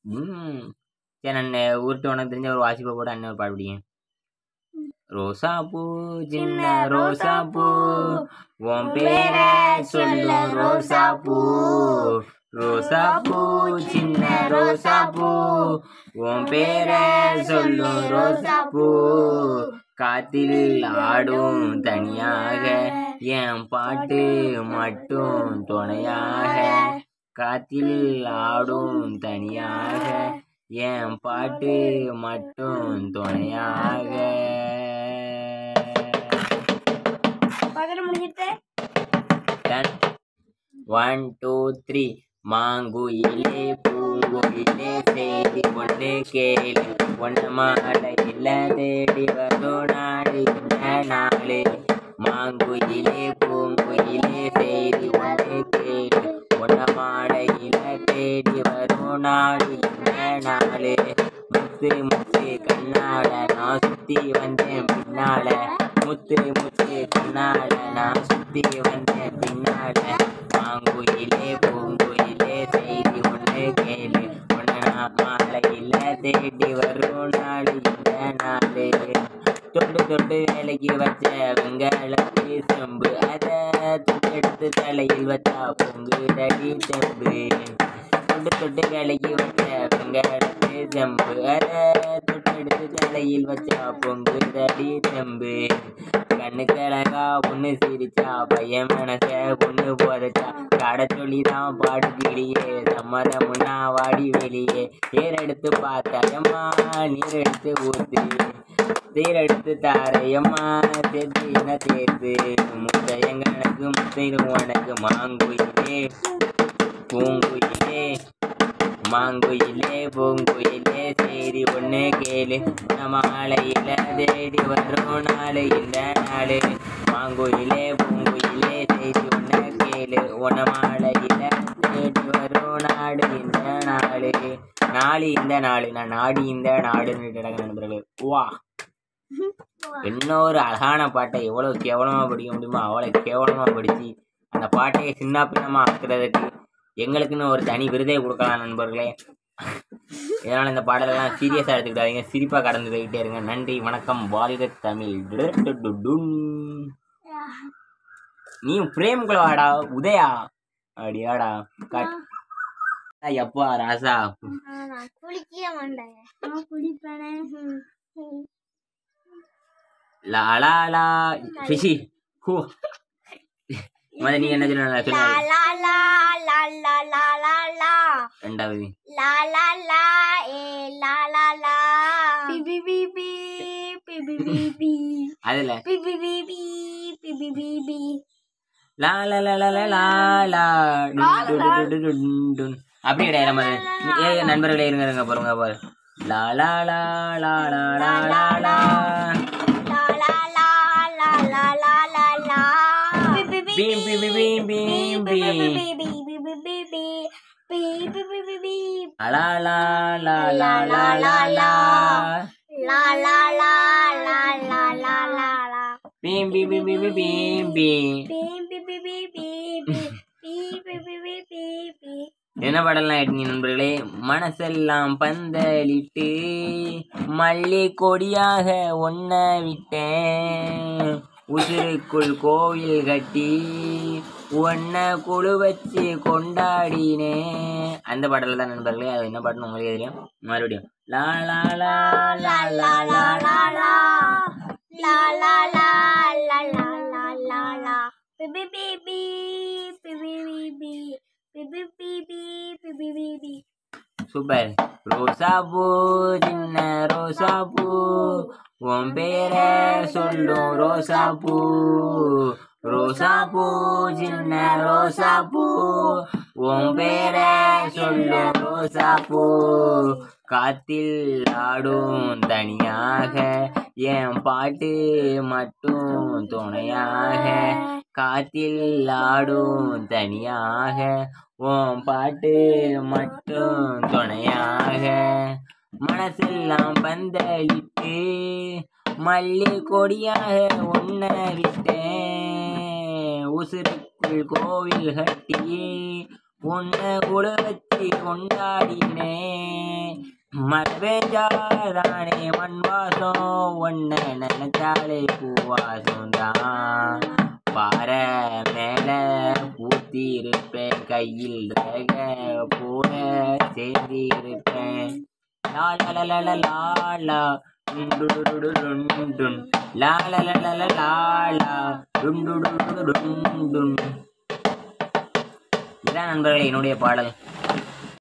ம் சரி நான் ஊர்ட்டு உனக்கு தெரிஞ்ச ஒரு வாசிப்பை போட்டு அண்ணன் ஒரு பாடு பிடிக்கும் ரோசா பூ சின்ன ரோசா பூ உன் பேர சொல்லு ரோசா பூ ரோசா பூ சின்ன ரோசா பூ உன் பேர சொல்லு ரோசா பூ காத்தில் ஆடும் தனியாக என் பாட்டு மட்டும் துணையாக காத்தில் ஆடும் தனியாக என் பாட்டு மட்டும் துணையாக பகர முடிஞ்சிட்டு ஒன் டூ த்ரீ மாங்குயிலே பூங்குயிலே செய்தி கொண்டு கேளு ஒன்று மாலையில் தேடி வரும் நாடு இந்த நாளு மாங்குயிலே பூங்குயிலே செய்தி கொண்டு கேளு ஒன்று மாலையில் தேடி வரும் நாடு இந்த நாளு முத்து முத்து கண்ணால நான் சுத்தி வந்தேன் பின்னால முத்து முத்து கண்ணால நான் சுத்தி வந்தேன் பின்னால மாங்குயிலே பூங்குயிலே செய்தி ஒன்று கேளு ஒன்று நான் மாலையில் தேடி வரும் நாள் இந்த நாளு தொண்டு தொண்டு வேலைக்கு வச்ச வெங்காயத்து செம்பு அதை தொட்டெடுத்து தலையில் வச்சா பொங்கு தடி செம்பு தொட்டு தொட்டு வேலைக்கு வச்ச வெங்காயத்து செம்பு அதை தொட்டெடுத்து தலையில் வச்சா பொங்கு தடி செம்பு கண்ணுக்கு அழகா பொண்ணு சிரிச்சா பையன் மனச பொண்ணு போதச்சா கடை சொல்லி தான் பாடுகிறியே சம்மதமுன்னா வாடி வெளியே நீர் எடுத்து பார்த்தாயம்மா நீர் எடுத்து ஊத்து தேர் எடுத்து தாரையம்மா சேர்த்து என்ன சேர்த்து முத்தையங்கனக்கு முத்தையும் உனக்கு மாங்குயிலே பூங்குயிலே மாங்குயிலே பூங்குயிலே சரி ஒன்று கேளு நம்ம மாலையில தேடி வரும் நாளு இந்த நாளு மாங்குயிலே பூங்குயிலே செய்தி ஒன்று கேளு உன மாலையில தேடி வரும் நாடு இந்த நாளு நாளு இந்த நாடு நான் நாடு இந்த நாடுன்னு கிடக்க நண்பர்களே வா இன்னொரு அழகான பாட்டை எவ்வளோ கேவலமாக படிக்க முடியுமோ அவ்வளோ கேவலமாக படித்து அந்த பாட்டையை சின்ன பின்னமாக ஆக்குறதுக்கு எங்களுக்குன்னு ஒரு தனி விருதை கொடுக்கலாம் நண்பர்களே இதனால் இந்த பாடலெல்லாம் சீரியஸாக எடுத்துக்கிட்டாதீங்க சிரிப்பாக கடந்து போய்கிட்டே இருங்க நன்றி வணக்கம் வாழ்க தமிழ் டுடுடுடுடுன். நீ பிரேம்குள்ள வாடா உதயா அப்படியாடா காட் எப்பா ராசா நான் குளிக்க மாட்டேன் நான் குளிப்பேனே லா லா லா ரிஷி ஹூ முத நீ என்ன சொல்ல லா சொல்ல லா லா லா லா லா லா லா ரெண்டாவது லா லா லா ஏ லா லா லா பி பி பி பி பி பி பி பி அதுல பி பி பி பி பி பி பி பி லா லா லா லா லா லா லா டுன் டுன் டுன் டுன் டுன் டுன். அப்படி கிடையாது நம்ம ஏ நண்பர்களே இருங்க இருங்க பாருங்க பாரு லா லா லா லா லா லா லா லா லா லா லா லா லா லா லா லா பி பி பி பீம் பீம் பீம் பீம் பி பீம் பி பி பி பி பி பி பி பி பி பி பி லா லா லா லா லா லா லா லா லா லா லா லா லா லா லா பீம் பீம் பீம் பீம் பீம் பீம் பி பி பி பி பி பி பி பி பி பி பி என்ன பாடலாம் எடுத்தீங்க நண்பர்களே மனசெல்லாம் பந்தலிட்டு மல்லி கொடியாக ஒன்ன விட்டேன் உசிருக்குள் கோவில் கட்டி ஒன்ன குழு வச்சு கொண்டாடினேன் அந்த பாடல தான் நண்பர்களே அது என்ன பாட்டுன்னு உங்களுக்கு தெரியும் மறுபடியும் லா லா லா லா லா லா லா லா La la la la la la la la. Bi bi bi bi bi bi bi bi bi bi bi bi bi bi. Super ரோசா பூ சின்ன ரோசா பூ உன் பேர சொல்லும் ரோசா பூ ரோசா பூ சின்ன ரோசா பூ உன் பேர சொல்லும் ரோசா பூ காத்தில் ஆடும் தனியாக என் பாட்டு மட்டும் துணையாக காத்தில் ஆடும் தனியாக உன் பாட்டு மட்டும் துணையாக மனசெல்லாம் பந்தளித்து மல்லி கொடியாக உன்னை விட்டேன் உசுருக்குள் கோவில் கட்டி உன்னை கூட வச்சு கொண்டாடினே மழை பெஞ்சாதானே மண் வாசம் உன்னை நினைச்சாலே பூவாசம் தான் பாறை மேல பூத்தி இருப்பேன் கையில் ரக போல சேர்ந்து இருப்பேன் லா லா லா லா லா லா லா டுன் டு டு டு டு டுன் டுன். லா லா லா லா லா லா லா டுன் டு டு டு டு டுன் டுன். இதான் நண்பர்களே என்னுடைய பாடல்